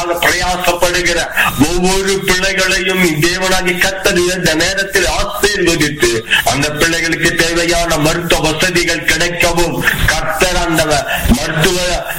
பிரயாசப்படுகிற ஒவ்வொரு பிள்ளைகளையும் தேவனாகி கத்தது இந்த நேரத்தில் ஆசீர்வதித்து அந்த பிள்ளைகளுக்கு தேவையான மருத்துவ வசதிகள் கிடைக்கவும் கத்தர் அந்த மருத்துவ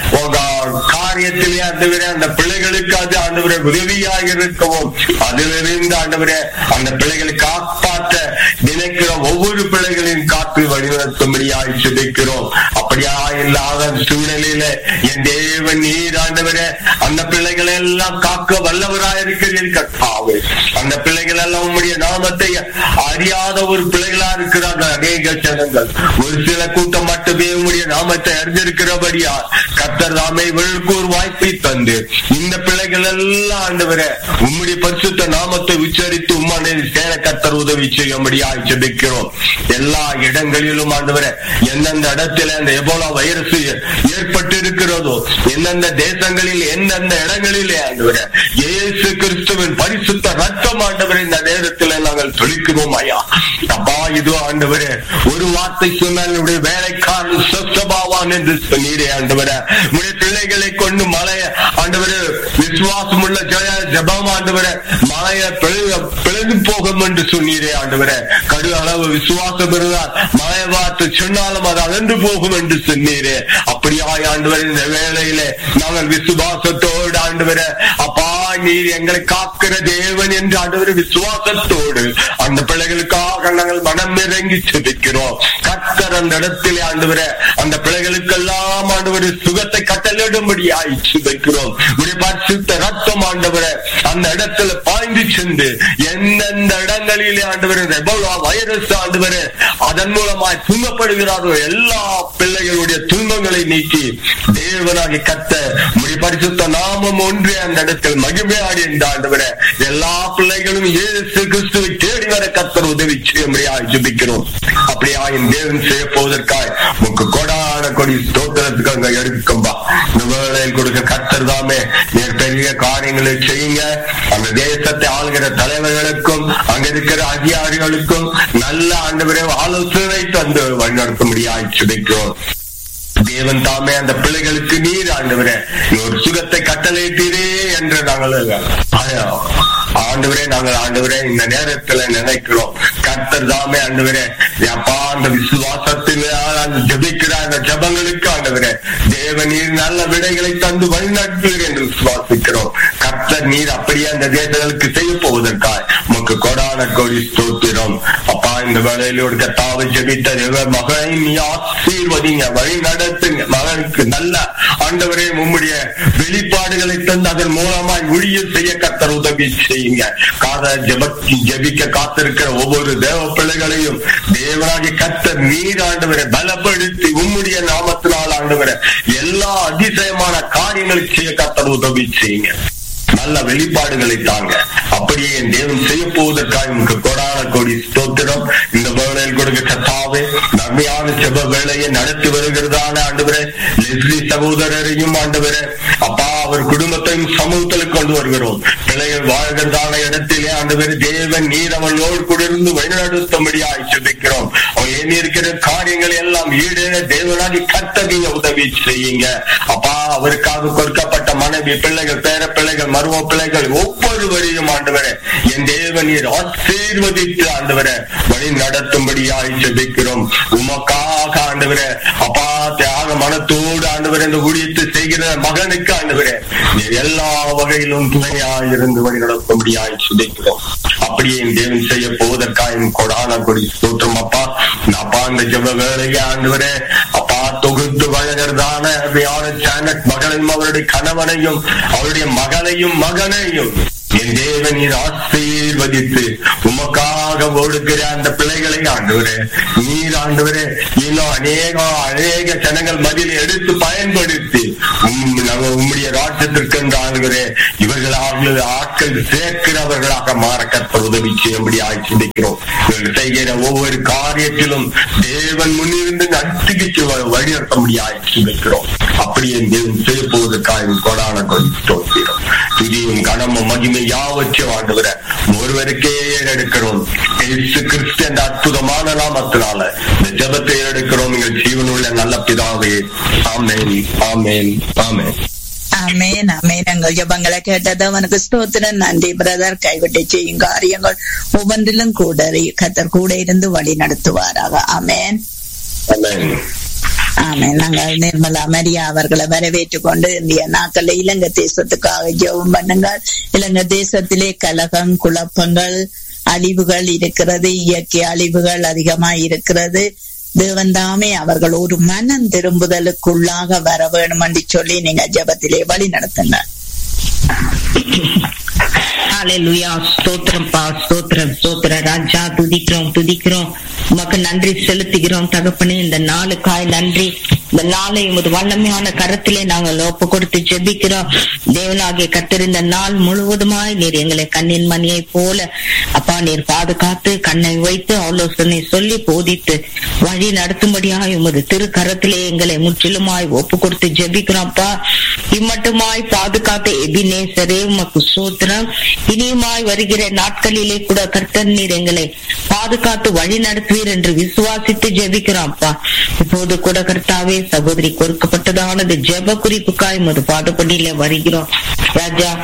காரியத்திலே ஆண்டவரே அந்த பிள்ளைகளுக்கு அது ஆண்டவரே உதவியாக இருக்கவும் அதிலிருந்து ஆண்டவரே அந்த பிள்ளைகளை காப்பாற்ற நினைக்கிற ஒவ்வொரு பிள்ளைகளின் காத்து வழிநடத்தும்படியாய் சிதைக்கிறோம் அப்படியா இல்லாத சூழ்நிலையில என் தேவன் நீர் ஆண்டவரே அந்த பிள்ளைகளை எல்லாம் காக்க வல்லவராய் இருக்கிறீர்கள் கர்த்தாவே அந்த பிள்ளைகள் எல்லாம் உங்களுடைய நாமத்தை அறியாத ஒரு பிள்ளைகளா இருக்கிறார்கள் அநேக ஜனங்கள் ஒரு சில கூட்டம் மட்டுமே உங்களுடைய நாமத்தை அறிந்திருக்கிறபடியா கர்த்தர் தாமே இவர்களுக்கு ஒரு வாய்ப்பை தந்து இந்த பிள்ளைகள் எல்லாம் ஆண்டவரே உம்முடைய பரிசுத்த நாமத்தை உச்சரித்து உம்மானே சேர கர்த்தர் உதவி செய்யும்படியாய் ஜெபிக்கிறோம் எல்லா இடங்களிலும் ஆண்டவரே எந்தெந்த இடத்துல அந்த எபோலா வைரஸ் ஏற்பட்டு இருக்கிறதோ எந்தெந்த தேசங்களில் எந்தெந்த இடங்களிலே ஆண்டவரே இயேசு கிறிஸ்துவின் பரிசுத்த ரத்தம் ஆண்டவரே இந்த நேரத்தில் நாங்கள் தொழிக்கிறோம் ஐயா அப்பா இது ஆண்டவரே ஒரு வார்த்தை சொன்னால் என்னுடைய வேலைக்காரன் சொஸ்தபாவான் என்று சொன்னீரே ஆண்டவரே உடைய பிள்ளைகளை கொண்டு மலைய ஆண்டவரே விசுவாசம் உள்ள ஜெய ஜபம் ஆண்டவரே மலைய பிளந்து போகும் என்று சொன்னீரே ஆண்டவரே கடு அளவு விசுவாசம் இருந்தால் மலைய வார்த்தை சொன்னாலும் அது அகன்று போகும் என்று சொன்னீரே அப்படியாய் ஆண்டவர் இந்த வேளையிலே நாங்கள் விசுவாசத்தோடு ஆண்டவரே அப்பா நீர் எங்களை காக்கிற தேவன் என்று ஆண்டவர் விசுவாசத்தோடு அந்த பிள்ளைகளுக்காக நாங்கள் மனம் இறங்கி செபிக்கிறோம் கத்தர் அந்த இடத்திலே ஆண்டவரே அந்த பிள்ளைகளுக்கெல்லாம் ஆண்டவர் சுகத்தை கட்டளிடும்படியாய் சிதைக்கிறோம் உடைய பரிசுத்த ரத்தம் ஆண்டவரை அந்த இடத்துல பாய்ந்து சென்று எந்தெந்த இடங்களிலே ஆண்டவர் எவ்வளவு வைரஸ் ஆண்டவர் அதன் மூலமாய் துன்பப்படுகிறாரோ எல்லா பிள்ளைகளுடைய துன்பங்களை நீக்கி தேவனாகி கத்த உடைய பரிசுத்த நாமம் ஒன்றே அந்த இடத்தில் மகிமையாடி என்ற ஆண்டவர எல்லா பிள்ளைகளும் இயேசு கிறிஸ்துவை தேடி வர கத்தர் உதவி செய்யும்படியாய் ஜெபிக்கிறோம் அப்படியா என் தேவன் செய்ய போவதற்காய் உங்க கொடான கொடி ஸ்தோத்திரத்துக்கு அங்க எடுக்கும்பா இந்த வேளையில் கொடுக்க கத்தர் தாமே நீர் பெரிய காரியங்களை செய்யுங்க அந்த தேசத்தை ஆளுகிற தலைவர்களுக்கும் அங்க இருக்கிற அதிகாரிகளுக்கும் நல்ல ஆண்டவரே ஆலோசனை தந்து வழிநடத்த முடியாது சுதைக்கிறோம் தேவன் தாமே அந்த பிள்ளைகளுக்கு நீர் ஆண்டவரே ஒரு சுகத்தை கட்டளையிட்டீரே என்று நாங்கள் ஆண்டவரே நாங்கள் ஆண்டவரே இந்த நேரத்துல நினைக்கிறோம் கர்த்தர் தாமே ஆண்டவரே அப்பா அந்த விசுவாசத்தில் அந்த ஜபிக்கிற அந்த ஜபங்களுக்கு ஆண்டவரே தேவ நீர் நல்ல விடைகளை தந்து வழிநடத்துவீர் என்று விசுவாசிக்கிறோம் கர்த்தர் நீர் அப்படியே அந்த தேசங்களுக்கு செய்ய போவதற்காய் உமக்கு கொடான கோடி ஸ்தோத்திரம் அப்பா இந்த வேலையில ஒரு கத்தாவை ஜபித்த தேவ மகனை நீ ஆசீர்வதிங்க வழி நடத்துங்க மகனுக்கு நல்ல ஆண்டவரே உம்முடைய வெளிப்பாடுகளை தந்து அதன் மூலமாய் ஊழியர் செய்ய கத்தர் உதவி செய்யுங்க காத ஜபி ஜபிக்க காத்திருக்கிற ஒவ்வொரு தேவ பிள்ளைகளையும் தேவனாகி கத்தர் நீர் ஆண்டவரை பலப்படுத்தி உம்முடைய நாமத்தினால் ஆண்டவரை எல்லா அதிசயமான காரியங்களை செய்ய கத்தர் உதவி செய்யுங்க நல்ல வெளிப்பாடுகளை தாங்க அப்படியே என் தேவன் செய்ய போவதற்காக உங்களுக்கு கொடான கோடி ஸ்தோத்திரம் இந்த வேளையில் கொடுக்க கத்தாவே நன்மையான செப வேலையை நடத்தி வருகிறதான ஆண்டவரே லெஸ்லி சகோதரரையும் ஆண்டவரே அப்பா அவர் குடும்பத்தையும் சமூகத்தில் கொண்டு வருகிறோம் பிள்ளைகள் வாழ்கிறதான இடத்திலே ஆண்டவர் தேவன் நீர் அவளோடு குடிருந்து வழிநடத்தும்படியாய் சிந்திக்கிறோம் அவள் எண்ணி இருக்கிற காரியங்கள் எல்லாம் ஈடேற தேவனாகி கத்தகைய உதவி செய்யுங்க அப்பா அவருக்காக கொடுக்கப்பட்ட மனைவி பிள்ளைகள் பேர பிள்ளைகள் மருவ பிள்ளைகள் ஒவ்வொருவரையும் ஆண்டவரே என் தேவன் நீர் ஆசீர்வதித்து ஆண்டவரை வழி நடத்தும்படியாய் ஜெபிக்கிறோம் உமக்காக ஆண்டவரே அப்பா தியாக மனத்தோடு ஆண்டவரே இந்த ஊழியத்தை செய்கிற மகனுக்கு ஆண்டவரே நீர் எல்லா வகையிலும் துணையாய் இருந்து வழி நடத்தும்படியாய் ஜெபிக்கிறோம் அப்படியே என் தேவன் செய்ய போவதற்காக கொடான கொடி ஸ்தோத்திரம் அப்பா அப்பா இந்த ஜெப வேலையை ஆண்டவரே அப்பா தொகுத்து வழங்குறதான சேனட் மகளையும் அவருடைய கணவனையும் அவருடைய மகளையும் மகனையும் என் தேவன் நீர் ஆசீர்வதித்து உமக்காக ஓடுகிற அந்த பிள்ளைகளை ஆண்டவரே நீர் ஆண்டவரே இன்னும் அநேக அநேக ஜனங்கள் மதில் எடுத்து பயன்படுத்தி உம்முடைய ராஜ்யத்திற்கு என்று ஆளுகிறே இவர்களாக ஆட்கள் சேர்க்கிறவர்களாக மாற கற்ப உதவி செய்யும்படியாக சிந்திக்கிறோம் இவர்கள் செய்கிற ஒவ்வொரு காரியத்திலும் தேவன் முன்னிருந்து நட்டுக்கு வழிநடத்த முடியாது சிந்திக்கிறோம் அப்படியே தேவன் செய்ய போவதற்காக கொடான தோற்கிறோம் துதியும் கனமும் மகிமை யாவற்றையும் ஆண்டவர ஒருவருக்கே எடுக்கிறோம் இயேசு கிறிஸ்து என்ற அற்புதமான நாமத்தினால இந்த ஜபத்தை எடுக்கிறோம் எங்கள் ஜீவனுள்ள நல்ல பிதாவே ஆமேன் ஆமேன் ஆமேன் அமேன் அமேன் எங்கள் ஜபங்களை கேட்டது அவனுக்கு ஸ்தோத்திரம் நன்றி பிரதர் கைவிட்டு செய்யும் காரியங்கள் ஒவ்வொன்றிலும் கூட கத்தர் கூட இருந்து வழி நடத்துவாராக அமேன் ஆமென். ஆமென் நாங்கள் நிர்மலா மரியா அவர்களை வரவேற்றுக் கொண்டு இந்திய நாட்களில் இலங்கை தேசத்துக்காக ஜெபம் பண்ணுங்கள் இலங்கை தேசத்திலே கலகம் குழப்பங்கள் அழிவுகள் இருக்கிறது இயற்கை அழிவுகள் அதிகமாய் இருக்கிறது தேவன் தாமே அவர்கள் ஒரு மனம் திரும்புதலுக்குள்ளாக வர வேணும் என்று சொல்லி நீங்க ஜெபத்திலே வழி நடத்துங்க ஹalleluya ஸ்தோத்திரம் பா ஸ்தோத்திரம் ஸ்தோத்திர ராஜா துதிக்கிறோம் துதிக்கிறோம் உமக்கு நன்றி செலுத்துகிறோம் தகப்பனே இந்த நாளுக்காய் நன்றி இந்த நாளை உமது வல்லமையான கரத்திலே நாங்கள் ஒப்பு கொடுத்து ஜெபிக்கிறோம் தேவனாகிய கத்தர் இந்த நாள் முழுவதுமாய் நீர் எங்களை கண்ணின் மணியை போல அப்பா நீர் பாதுகாத்து கண்ணை வைத்து ஆலோசனை சொல்லி போதித்து வழி நடத்தும்படியாய் உமது திரு கரத்திலே எங்களை முற்றிலுமாய் ஒப்பு கொடுத்து ஜெபிக்கிறோம்ப்பா இம்மட்டுமாய் பாதுகாத்த எபினேசரே உமக்கு சூத்திரம் இனியுமாய் வருகிற நாட்களிலே கூட கர்த்தர் நீர் எங்களை பாதுகாத்து வழி நடத்துவீர் என்று விசுவாசித்து ஜெபிக்கிறோம்ப்பா இப்போது கூட கர்த்தாவே சகோதரி கொடுக்கப்பட்டதானது ஜெப குறிப்புக்காய் உமது பாடுபடியில வருகிறோம் ராஜா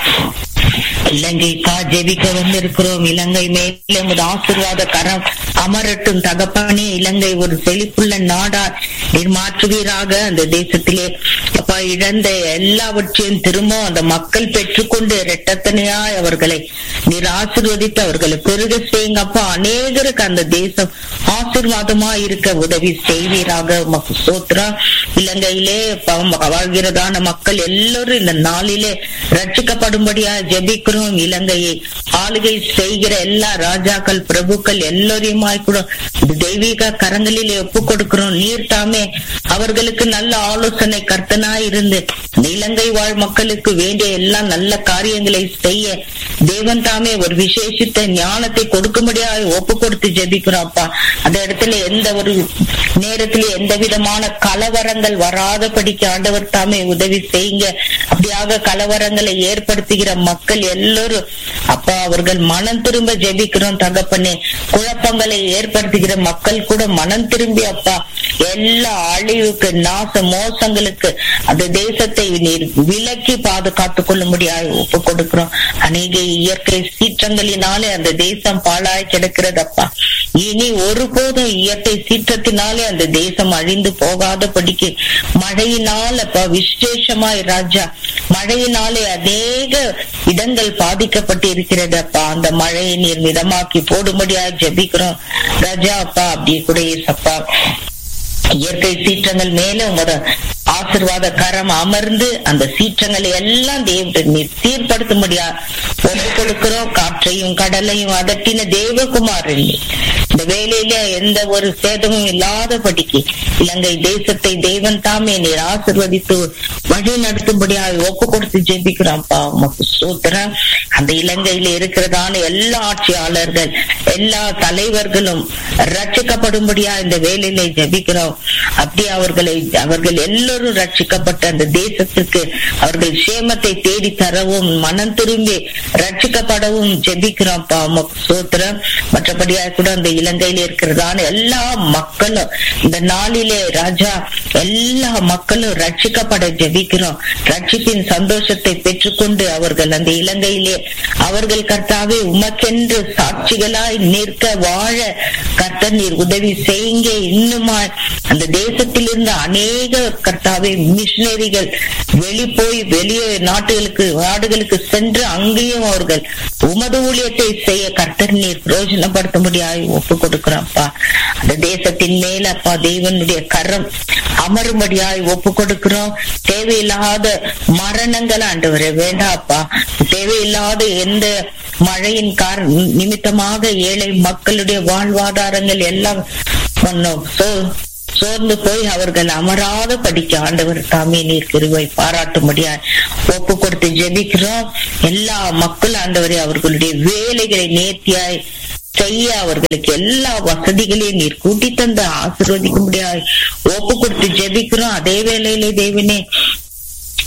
இலங்கைக்கா ஜெபிக்க வந்திருக்கிறோம் இலங்கை மேலே உமது ஆசீர்வாத கரம் அமரட்டும் தகப்பனே இலங்கை ஒரு செழிப்புள்ள நாடா நீர் மாற்றுவீராக அந்த தேசத்திலே அப்பா இழந்த எல்லாவற்றையும் திரும்ப அந்த மக்கள் பெற்றுக்கொண்டு இரட்டத்தனையாய் அவர்களை நீர் ஆசீர்வதித்து அவர்களை பெருக செய்யுங்க அப்பா அநேகருக்கு அந்த தேசம் ஆசீர்வாதமா இருக்க உதவி செய்வீராக உமக்கு சோத்ரா இலங்கையிலே பாவம் வாழ்கிறதான மக்கள் எல்லோரும் இந்த நாளிலே ரட்சிக்கப்படும்படியா ஜெபிக்கிறோம் இலங்கையை ஆளுகை செய்கிற எல்லா ராஜாக்கள் பிரபுக்கள் எல்லோரையுமாய் கூட இந்த தெய்வீக கரங்களிலே ஒப்பு கொடுக்கிறோம் நீர் தாமே அவர்களுக்கு நல்ல ஆலோசனை கர்த்தனாய் இருந்து இந்த இலங்கை வாழ் மக்களுக்கு வேண்டிய எல்லா நல்ல காரியங்களை செய்ய தேவன் தாமே ஒரு விசேஷித்த ஞானத்தை கொடுக்கும்படியாக ஒப்பு கொடுத்து ஜெபிக்கிறோம் அப்பா அந்த இடத்துல எந்த ஒரு நேரத்திலே எந்த விதமான கலவரங்கள் வராதபடிக்கு ஆண்டவர் தாமே உதவி செய்யுங்க அப்படியாக கலவரங்களை ஏற்படுத்துகிற மக்கள் எல்லோரும் அப்பா அவர்கள் மனம் திரும்ப ஜெபிக்கிறோம் தகப்பனே குழப்பங்களை ஏற்படுத்துகிற மக்கள் கூட மனம் திரும்பி அப்பா எல்லா அழிவுக்கு நாச மோசங்களுக்கு அந்த தேசத்தை நீர் விலக்கி பாதுகாத்துக் கொள்ளும்படியாக ஒப்பு கொடுக்கிறோம் அநேக இயற்கை சீற்றங்களினாலே அந்த தேசம் பாழாய் கிடக்கிறதப்பா இனி ஒருபோதும் இயற்கை சீற்றத்தினாலே அந்த தேசம் அழிந்து போகாதபடிக்கு மழையினால் அப்பா விசேஷமாய் ராஜா மழையினாலே அநேக இடங்கள் பாதிக்கப்பட்டு இருக்கிறது அப்பா அந்த மழையை நீர் மிதமாக்கி போடும்படியா ஜெபிக்கிறோம் ராஜா அப்பா அப்படியே கூட ஏசப்பா இயற்கை சீற்றங்கள் மேல உங்களோட ஆசிர்வாத கரம் அமர்ந்து அந்த சீற்றங்களை எல்லாம் தேவ நீர் சீர்படுத்தும்படியா ஒப்பு கொடுக்கிறோம் காற்றையும் கடலையும் அதட்டின தேவகுமாரன் நீர். இந்த வேலையில எந்த ஒரு சேதமும் இல்லாதபடிக்கு இலங்கை தேசத்தை தேவன் தாமே நீர் ஆசிர்வதித்து வழி நடத்தும்படியாக ஒப்பு கொடுத்து ஜெபிக்கிறோம்ப்பா உமக்கு சூத்திரம் அந்த இலங்கையில இருக்கிறதான எல்லா ஆட்சியாளர்கள் எல்லா தலைவர்களும் ரட்சிக்கப்படும்படியா இந்த வேலையில ஜெபிக்கிறோம் அப்படி அவர்களை அவர்கள் எல்லோரும் ரட்சிக்கப்பட்ட அந்த தேசத்துக்கு அவர்கள் சேமத்தை தேடி தரவும் மனம் திரும்பி ரட்சிக்கப்படவும் ஜெபிக்கிறோம்ப்பா உமக்கு சூத்திரம் மற்றபடியா கூட அந்த இலங்கையில இருக்கிறதான எல்லா மக்களும் இந்த நாளிலே ராஜா எல்லா மக்களும் ரட்சிக்கப்பட ஜெபிக்கிறோம் ரட்சிப்பின் சந்தோஷத்தை பெற்றுக்கொண்டு அவர்கள் அந்த இலங்கையிலே அவர்கள் கர்த்தாவே உமக்கென்று சாட்சிகளாய் நிற்க வாழ கர்த்தர் நீர் உதவி செய்யுங்க இன்னுமா அந்த தேசத்தில் இருந்த அநேக கர்த்தாவே மிஷினரிகள் வெளி போய் வெளியே நாட்டுகளுக்கு நாடுகளுக்கு சென்று அங்கேயும் அவர்கள் உமது ஊழியத்தை செய்ய கர்த்தர் நீர் பிரயோஜனப்படுத்தும்படியாய் ஒப்பு கொடுக்கிறோம்ப்பா அந்த தேசத்தின் மேல அப்பா தேவனுடைய கரம் அமரும்படியாய் ஒப்பு கொடுக்கிறோம் தேவையில்லாத மரணங்கள் ஆண்டவரே வேண்டாப்பா தேவையில்லாத எந்த மழையின் கார நிமித்தமாக ஏழை மக்களுடைய வாழ்வாதாரங்கள் எல்லாம் பண்ணோம் சோ- சோர்ந்து போய் அவர்கள் அமராத படிக்க ஆண்டவர் தாமே நீர் கிருவை பாராட்டும்படியா ஒப்பு கொடுத்து ஜெபிக்கிறோம் எல்லா மக்கள் ஆண்டவரே அவர்களுடைய வேலைகளை நேர்த்தியாய் செய்ய அவர்களுக்கு எல்லா வசதிகளையும் நீர் கூட்டி தந்து ஆசீர்வதிக்கும்படியாய் ஒப்பு கொடுத்து ஜெபிக்கிறோம் அதே வேளையிலே தேவனே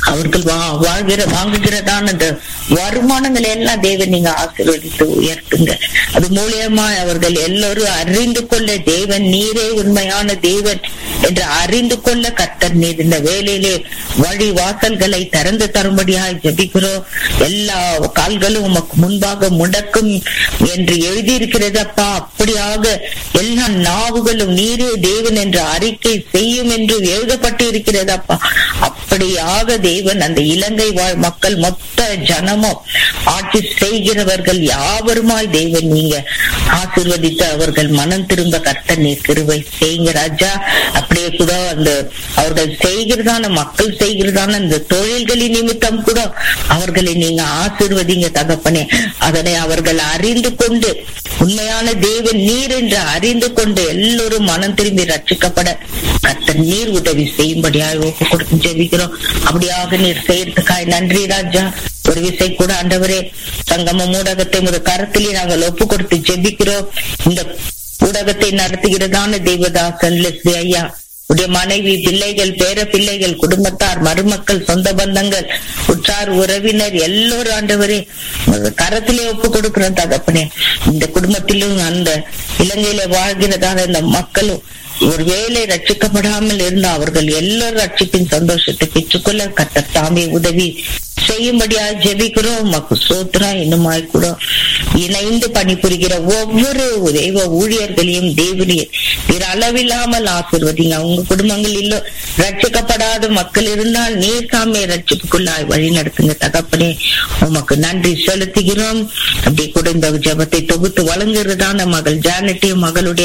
அவர்கள் வா வாழ்கிற வாங்குகிறதான அந்த வருமானங்களை எல்லாம் தேவன் நீங்க ஆசீர்வதித்து உயர்த்துங்க அது மூலியமா அவர்கள் எல்லோரும் அறிந்து கொள்ள தேவன் நீரே உண்மையான தேவன் என்று அறிந்து கொள்ள கர்த்தர் நீர் இந்த வேலையிலே வழி வாசல்களை திறந்து தரும்படியாய் ஜெபிக்கிறோம் எல்லா கால்களும் உமக்கு முன்பாக முடக்கும் என்று எழுதியிருக்கிறது அப்பா அப்படியாக எல்லா நாவுகளும் நீரே தேவன் என்ற அறிக்கை செய்யும் என்று எழுதப்பட்டு இருக்கிறது அப்பா அப்படியாக தேவன் அந்த இலங்கை வாழ் மக்கள் மொத்த ஜனமும் ஆட்சி செய்கிறவர்கள் யாவருமாய் தேவன் நீங்க ஆசிர்வதித்து அவர்கள் மனம் திரும்ப கர்த்தர் நீர் கிருவை செய்யுங்க ராஜா அப்படியே கூட அந்த அவர்கள் செய்கிறதான மக்கள் செய்கிறதான அந்த தொழில்களின் நிமித்தம் கூட அவர்களை நீங்க ஆசிர்வதிங்க தகப்பனே அதனை அவர்கள் அறிந்து கொண்டு உண்மையான தேவன் நீர் என்று அறிந்து கொண்டு எல்லோரும் மனம் திரும்பி ரட்சிக்கப்பட கர்த்தர் நீர் உதவி செய்யும்படியாக ஒப்பு கொடுத்து ஜெபிக்கிறோம் அப்படியாக நீர் செய்யறதுக்காய் நன்றி ராஜா ஒரு விசை கூட ஆண்டவரே சங்கம ஊடகத்தை முத கருத்திலே நாங்கள் ஒப்பு கொடுத்து ஜெபிக்கிறோம் இந்த ஊடகத்தை நடத்துகிறதான தெய்வதாசன் லெஸ்லி ஐயா உடைய மனைவி பிள்ளைகள் பேர பிள்ளைகள் குடும்பத்தார் மருமக்கள் சொந்த பந்தங்கள் உற்றார் உறவினர் எல்லோரும் ஆண்டவரே உமது கரத்திலே ஒப்பு கொடுக்கிறோம் தகப்பனே இந்த குடும்பத்திலும் அந்த இலங்கையில வாழ்கிறதான இந்த மக்களும் ஒருவேளை ரட்சிக்கப்படாமல் இருந்த அவர்கள் எல்லோரும் ரட்சிப்பின் சந்தோஷத்தை பெற்றுக்கொள்ள கத்த தாமே உதவி செய்யும்படியா ஜெபிக்கிறோம் மக்கு சோத்திரம் இன்னுமாய் கூட இணைந்து பணிபுரிகிற ஒவ்வொரு தெய்வ ஊழியர்களையும் தேவனையே நீர் அளவில்லாமல் ஆசிர்வதிங்க அவங்க குடும்பங்களில் ரட்சிக்கப்படாத மக்கள் இருந்தால் நீர் தாமே ரட்சிப்புக்குள்ளாய் வழி நடத்துங்க தகப்பனே உமக்கு நன்றி செலுத்துகிறோம் அப்படி கூட இந்த ஜபத்தை தொகுத்து வழங்குறதான மகள் ஜானட்டையும் மகளுடைய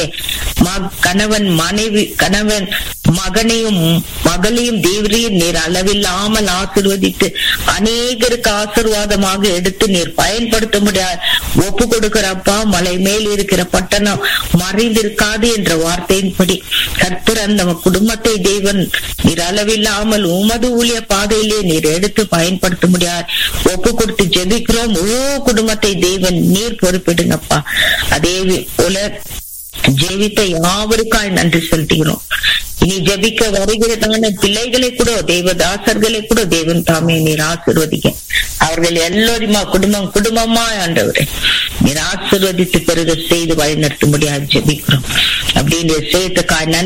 கணவன் மனைவி கணவன் மகனையும் மகளையும் தேவரையும் நீர் அளவில்லாமல் ஆசிர்வதித்து அநேகருக்கு ஆசிர்வாதமாக எடுத்து நீர் பயன்படுத்த முடியாது ஒப்பு கொடுக்கிறப்பா மலை மேல் இருக்கிற பட்டணம் மறைந்திருக்காது என்ற வார்த்தையின்படி கர்த்தர் அந்த குடும்பத்தை தேவன் நீர் அளவில்லாமல் உமது ஊழிய பாதையிலே நீர் எடுத்து பயன்படுத்த முடியாது ஒப்பு கொடுத்து ஜெபிக்கிறோம் முழு குடும்பத்தை தேவன் நீர் பொறுப்பிடுங்கப்பா அதே போல ஜெபித்த யாவருக்காய் நன்றி செலுத்துகிறோம் இனி ஜபிக்க வருகிறதான பிள்ளைகளை கூட தேவதாசர்களை கூட தேவன் தாமே நீர் ஆசிர்வதிக்க அவர்கள் எல்லோருமா குடும்பம் குடும்பமா ஆண்டவரே நீர் ஆசிர்வதித்து பெருக செய்து வழிநடத்தும்படியாக ஜெபிக்கிறோம் அப்படின்னு செய்யத்துக்காய் நன்றி